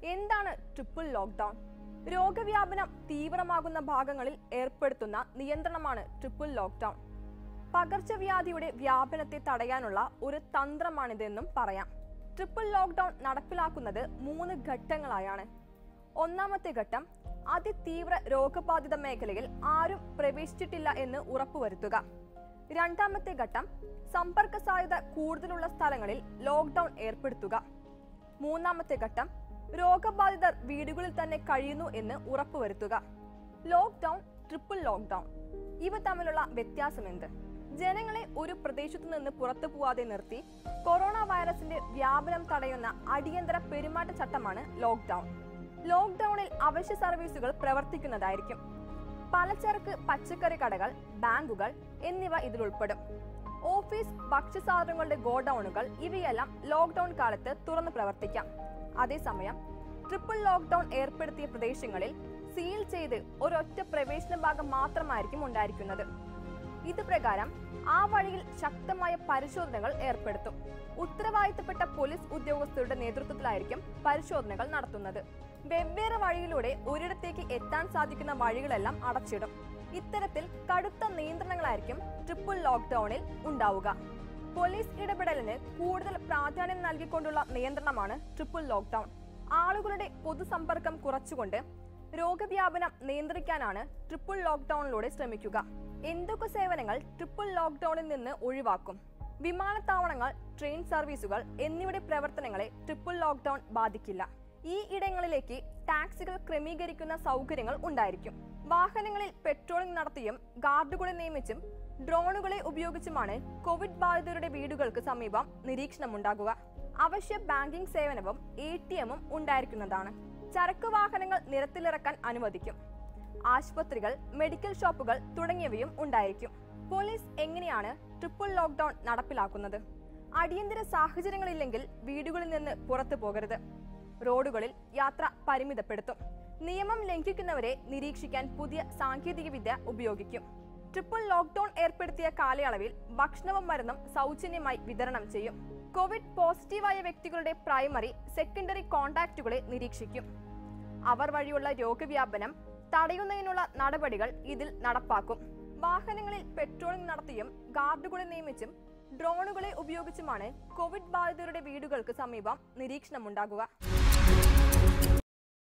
എന്താണ് triple lockdown രോഗവ്യാപനം തീവ്രമാകുന്ന ഭാഗങ്ങളിൽ ഏർപ്പെടുത്തുന്ന നിയന്ത്രണമാണ് ട്രിപ്പിൾ ലോക്ക്ഡൌൺ പകർച്ചവ്യാധിയുടെ വ്യാപനത്തെ തടയാനുള്ള ഒരു തന്ത്രമാണിതെന്നും പറയാം ട്രിപ്പിൾ ലോക്ക്ഡൌൺ നടപ്പിലാക്കുന്നത് മൂന്ന് ഘട്ടങ്ങളായാണ് ഒന്നാമത്തെ ഘട്ടം അതിതീവ്ര രോഗബാധിത മേഖലയിൽ ആരും പ്രവേശിച്ചിട്ടില്ല എന്ന് ഉറപ്പുവരുത്തുക രണ്ടാമത്തെ ഘട്ടം സമ്പർക്ക സാധ്യത കൂടുതലുള്ള സ്ഥലങ്ങളിൽ ലോക്ക്ഡൌൺ ഏർപ്പെടുത്തുക മൂന്നാമത്തെ ഘട്ടം രോഗബാധിതർ വീടുകളിൽ തന്നെ കഴിയുന്നു എന്ന് ഉറപ്പുവരുത്തുക ലോക്ക്ഡൌൺ ട്രിപ്പിൾ ലോക്ക്ഡൌൺ ഇവ തമ്മിലുള്ള വ്യത്യാസം എന്ത് ജനങ്ങളെ ഒരു പ്രദേശത്തു നിന്ന് പുറത്തു പോവാതെ നിർത്തി കൊറോണ വൈറസിന്റെ വ്യാപനം തടയുന്ന അടിയന്തര പെരുമാറ്റച്ചട്ടമാണ് ലോക്ക്ഡൌൺ ലോക്ക്ഡൌണിൽ അവശ്യ സർവീസുകൾ പ്രവർത്തിക്കുന്നതായിരിക്കും പലചരക്ക് പച്ചക്കറി കടകൾ ബാങ്കുകൾ എന്നിവ ഇതിൽ ഉൾപ്പെടും ഓഫീസ് ഭക്ഷ്യസാധനങ്ങളുടെ ഗോഡൌണുകൾ ഇവയെല്ലാം ലോക്ക്ഡൌൺ കാലത്ത് തുറന്നു പ്രവർത്തിക്കാം അതേസമയം ട്രിപ്പിൾ ലോക്ക്ഡൌൺ ഏർപ്പെടുത്തിയ പ്രദേശങ്ങളിൽ സീൽ ചെയ്ത് ഒരൊറ്റ പ്രവേശന ഭാഗം മാത്രമായിരിക്കും ഉണ്ടായിരിക്കുന്നത് ഇത് പ്രകാരം ആ വഴിയിൽ ശക്തമായ പരിശോധനകൾ ഏർപ്പെടുത്തും ഉത്തരവാദിത്തപ്പെട്ട പോലീസ് ഉദ്യോഗസ്ഥരുടെ നേതൃത്വത്തിലായിരിക്കും പരിശോധനകൾ നടത്തുന്നത് വെവ്വേറെ വഴിയിലൂടെ ഒരിടത്തേക്ക് എത്താൻ സാധിക്കുന്ന വഴികളെല്ലാം അടച്ചിടും ഇത്തരത്തിൽ കടുത്ത നിയന്ത്രണങ്ങളായിരിക്കും ട്രിപ്പിൾ ലോക്ക്ഡൌണിൽ ഉണ്ടാവുക പോലീസ് ഇടപെടലിന് കൂടുതൽ പ്രാധാന്യം നൽകിക്കൊണ്ടുള്ള നിയന്ത്രണമാണ് ട്രിപ്പിൾ ലോക്ക്ഡൌൺ ആളുകളുടെ പൊതുസമ്പർക്കം കുറച്ചുകൊണ്ട് രോഗവ്യാപനം നിയന്ത്രിക്കാനാണ് ട്രിപ്പിൾ ലോക്ക്ഡൌണിലൂടെ ശ്രമിക്കുക എന്തൊക്കെ സേവനങ്ങൾ ട്രിപ്പിൾ ലോക്ക്ഡൌണിൽ നിന്ന് ഒഴിവാക്കും വിമാനത്താവളങ്ങൾ ട്രെയിൻ സർവീസുകൾ എന്നിവയുടെ പ്രവർത്തനങ്ങളെ ട്രിപ്പിൾ ലോക്ക്ഡൌൺ ബാധിക്കില്ല ഈ ഇടങ്ങളിലേക്ക് ടാക്സികൾ ക്രമീകരിക്കുന്ന സൗകര്യങ്ങൾ ഉണ്ടായിരിക്കും വാഹനങ്ങളിൽ പെട്രോളിംഗ് നടത്തിയും ഗാർഡുകളെ നിയമിച്ചും ഡ്രോണുകളെ ഉപയോഗിച്ചുമാണ് കോവിഡ് ബാധിതരുടെ വീടുകൾക്ക് സമീപം നിരീക്ഷണമുണ്ടാകുക അവശ്യ ബാങ്കിംഗ് സേവനവും എ ടി എമ്മും ഉണ്ടായിരിക്കുന്നതാണ് ചരക്ക് വാഹനങ്ങൾ നിരത്തിലിറക്കാൻ അനുവദിക്കും ആശുപത്രികൾ മെഡിക്കൽ ഷോപ്പുകൾ തുടങ്ങിയവയും ഉണ്ടായിരിക്കും പോലീസ് എങ്ങനെയാണ് ട്രിപ്പിൾ ലോക്ക്ഡൌൺ നടപ്പിലാക്കുന്നത് അടിയന്തര സാഹചര്യങ്ങളില്ലെങ്കിൽ വീടുകളിൽ നിന്ന് പുറത്തു പോകരുത് റോഡുകളിൽ യാത്ര പരിമിതപ്പെടുത്തും നിയമം ലംഘിക്കുന്നവരെ നിരീക്ഷിക്കാൻ പുതിയ സാങ്കേതികവിദ്യ ഉപയോഗിക്കും ട്രിപ്പിൾ ലോക്ക്ഡൌൺ ഏർപ്പെടുത്തിയ കാലയളവിൽ ഭക്ഷണവും മരുന്നും സൗജന്യമായി വിതരണം ചെയ്യും കോവിഡ് പോസിറ്റീവായ വ്യക്തികളുടെ പ്രൈമറി സെക്കൻഡറി കോൺടാക്റ്റുകളെ നിരീക്ഷിക്കും അവർ വഴിയുള്ള രോഗവ്യാപനം തടയുന്നതിനുള്ള നടപടികൾ ഇതിൽ നടപ്പാക്കും വാഹനങ്ങളിൽ പെട്രോളിംഗ് നടത്തിയും ഗാർഡുകളെ നിയമിച്ചും ഡ്രോണുകളെ ഉപയോഗിച്ചുമാണ് കോവിഡ് ബാധിതരുടെ വീടുകൾക്ക് സമീപം നിരീക്ഷണമുണ്ടാകുക